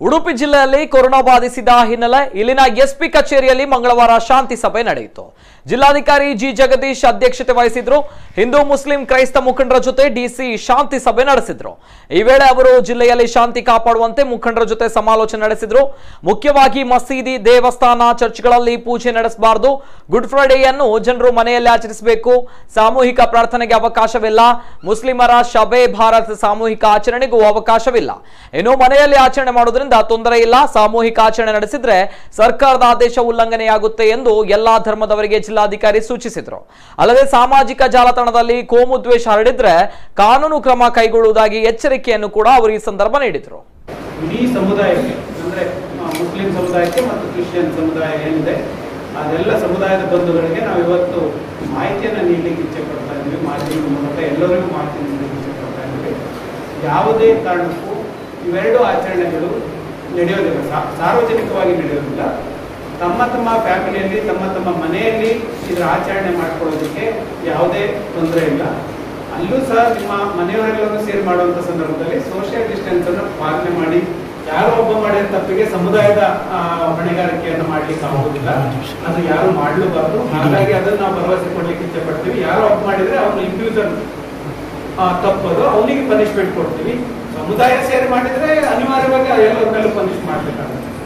ಉಡುಪಿ ಜಿಲ್ಲೆಯಲ್ಲಿ ಕೊರೋನಾ ಬಾಧಿಸಿದ ಹಿನ್ನೆಲೆ ಇಲ್ಲಿನ ಎಸ್ಪಿ ಕಚೇರಿಯಲ್ಲಿ ಮಂಗಳವಾರ ಶಾಂತಿ ಸಭೆ ನಡೆಯಿತು ಜಿಲ್ಲಾಧಿಕಾರಿ ಜಿ ಜಗದೀಶ್ ಅಧ್ಯಕ್ಷತೆ ವಹಿಸಿದ್ರು ಹಿಂದೂ ಮುಸ್ಲಿಂ ಕ್ರೈಸ್ತ ಮುಖಂಡರ ಜೊತೆ ಡಿಸಿ ಶಾಂತಿ ಸಭೆ ನಡೆಸಿದ್ರು ಈ ವೇಳೆ ಅವರು ಜಿಲ್ಲೆಯಲ್ಲಿ ಶಾಂತಿ ಕಾಪಾಡುವಂತೆ ಮುಖಂಡರ ಜೊತೆ ಸಮಾಲೋಚನೆ ನಡೆಸಿದ್ರು ಮುಖ್ಯವಾಗಿ ಮಸೀದಿ ದೇವಸ್ಥಾನ ಚರ್ಚ್ಗಳಲ್ಲಿ ಪೂಜೆ ನಡೆಸಬಾರದು ಗುಡ್ ಫ್ರೈಡೆಯನ್ನು ಜನರು ಮನೆಯಲ್ಲಿ ಆಚರಿಸಬೇಕು ಸಾಮೂಹಿಕ ಪ್ರಾರ್ಥನೆಗೆ ಅವಕಾಶವಿಲ್ಲ ಮುಸ್ಲಿಮರ ಶಬೆ ಭಾರತ್ ಸಾಮೂಹಿಕ ಆಚರಣೆಗೂ ಅವಕಾಶವಿಲ್ಲ ಇನ್ನು ಮನೆಯಲ್ಲಿ ಆಚರಣೆ ಮಾಡೋದ್ರಿಂದ ತೊಂದರೆ ಇಲ್ಲ ಸಾಮೂಹಿಕ ಆಚರಣೆ ನಡೆಸಿದ್ರೆ ಸರ್ಕಾರದ ಆದೇಶ ಉಲ್ಲಂಘನೆಯಾಗುತ್ತೆ ಎಂದು ಎಲ್ಲಾ ಧರ್ಮದವರಿಗೆ ಜಿಲ್ಲಾಧಿಕಾರಿ ಸೂಚಿಸಿದರು ಅಲ್ಲದೆ ಸಾಮಾಜಿಕ ಜಾಲತಾಣದಲ್ಲಿ ಕೋಮು ದ್ವೇಷ ಹರಡಿದ್ರೆ ಕಾನೂನು ಕ್ರಮ ಕೈಗೊಳ್ಳುವುದಾಗಿ ಎಚ್ಚರಿಕೆಯನ್ನು ಕೂಡ ಅವರು ಈ ಸಂದರ್ಭ ನೀಡಿದರು ಇಡೀ ಸಮುದಾಯಕ್ಕೆ ಅಂದರೆ ಮುಸ್ಲಿಂ ಸಮುದಾಯಕ್ಕೆ ಮತ್ತು ಕ್ರಿಶ್ಚಿಯನ್ ಸಮುದಾಯ ಏನಿದೆ ಅದೆಲ್ಲ ಸಮುದಾಯದ ಬಂಧುಗಳಿಗೆ ನಾವು ಇವತ್ತು ಮಾಹಿತಿಯನ್ನು ನೀಡಲಿಕ್ಕೆ ಇಚ್ಛೆ ಪಡ್ತಾ ಇದ್ದೀವಿ ಮಾಧ್ಯಮದ ಮೂಲಕ ಎಲ್ಲರಿಗೂ ಮಾಹಿತಿ ನೀಡಲಿಕ್ಕೆ ಇಚ್ಛೆ ಪಡ್ತಾ ಇದ್ದೀವಿ ಯಾವುದೇ ಕಾರಣಕ್ಕೂ ಇವೆರಡು ಆಚರಣೆಗಳು ನಡೆಯೋದಿಲ್ಲ ಸಾ- ಸಾರ್ವಜನಿಕವಾಗಿ ನಡೆಯೋದಿಲ್ಲ ತಮ್ಮ ತಮ್ಮ ಫ್ಯಾಮಿಲಿಯಲ್ಲಿ ತಮ್ಮ ತಮ್ಮ ಮನೆಯಲ್ಲಿ ಇದರ ಆಚರಣೆ ಮಾಡ್ಕೊಳ್ಳೋದಕ್ಕೆ ಯಾವುದೇ ತೊಂದರೆ ಇಲ್ಲ ಅಲ್ಲೂ ಸಹ ನಿಮ್ಮ ಮನೆಯವರೆಲ್ಲರೂ ಸೇರಿ ಮಾಡುವಂಥ ಸಂದರ್ಭದಲ್ಲಿ ಸೋಷಿಯಲ್ ಡಿಸ್ಟೆನ್ಸ್ ಅನ್ನು ಪಾಲನೆ ಮಾಡಿ ಯಾರೋ ಒಬ್ಬ ಮಾಡಿದ ತಪ್ಪಿಗೆ ಸಮುದಾಯದ ಆ, ಹೊಣೆಗಾರಿಕೆಯನ್ನು ಮಾಡ್ಲಿಕ್ಕೆ ಆಗುವುದಿಲ್ಲ ಅದು ಯಾರು ಮಾಡಲೂಬಾರ್ದು ಹಾಗಾಗಿ ಅದನ್ನು ನಾವು ಭರವಸೆ ಕೊಡ್ಲಿಕ್ಕೆ ಇಚ್ಛೆ ಪಡ್ತೀವಿ ಯಾರೋ ಒಬ್ಬ ಮಾಡಿದ್ರೆ ಅವ್ನು ಇಂಡಿವಿಜುವಲ್ ತಪ್ಪದು ಅವನಿಗೆ ಪನಿಷ್ಮೆಂಟ್ ಕೊಡ್ತೀವಿ ಸಮುದಾಯ ಸೇರಿ ಮಾಡಿದ್ರೆ ಅನಿವಾರ್ಯವಾಗಿ ಎಲ್ಲರ ಮೇಲೂ ಪನಿಷ್ ಮಾಡ್ಬೇಕಾಗುತ್ತೆ